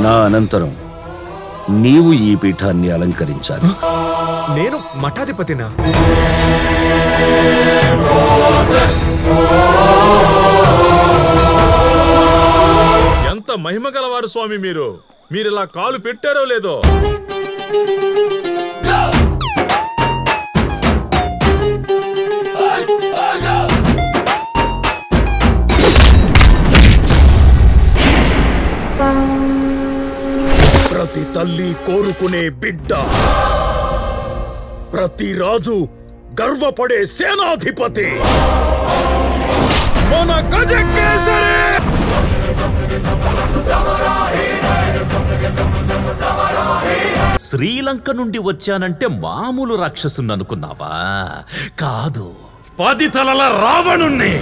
నా అనంతరం నీవు ఈ పీఠాన్ని అలంకరించాలి నేను మఠాధిపతినా ఎంత మహిమ గలవారు స్వామి మీరు మీరిలా కాలు పెట్టారో లేదో ప్రతి తల్లి కోరుకునే బిడ్డ ప్రతి రాజు గర్వపడే సేనాధిపతి మన గజకేసరి శ్రీలంక నుండి వచ్చానంటే మామూలు రాక్షసుని అనుకున్నావా కాదు పది తలల రావణుణ్ణి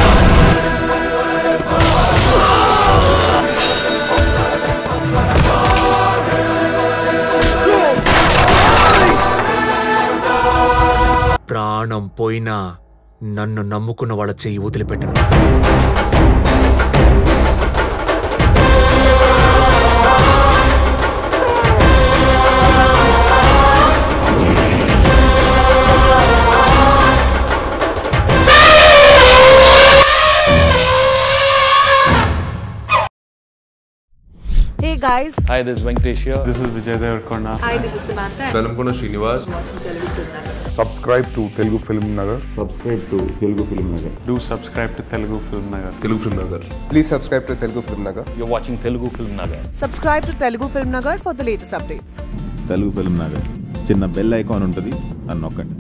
ప్రాణం పోయినా నన్ను నమ్ముకున్న వాళ్ళ చెయ్యి వదిలిపెట్టను Hey guys, Hi, this is Venkatesh here. This is Vijay Devarkonda. hi, this is Samantha. Velankonda Srinivas subscribe to Telugu Film Nagar. Subscribe to Telugu Film Nagar Do subscribe to Telugu Film Nagar. Telugu Film Nagar Please subscribe to Telugu Film Nagar. You're watching Telugu Film Nagar. Subscribe to Telugu Film Nagar for the latest updates. Telugu Film Nagar చిన్న bell icon ఉంటుంది అని నొక్కండి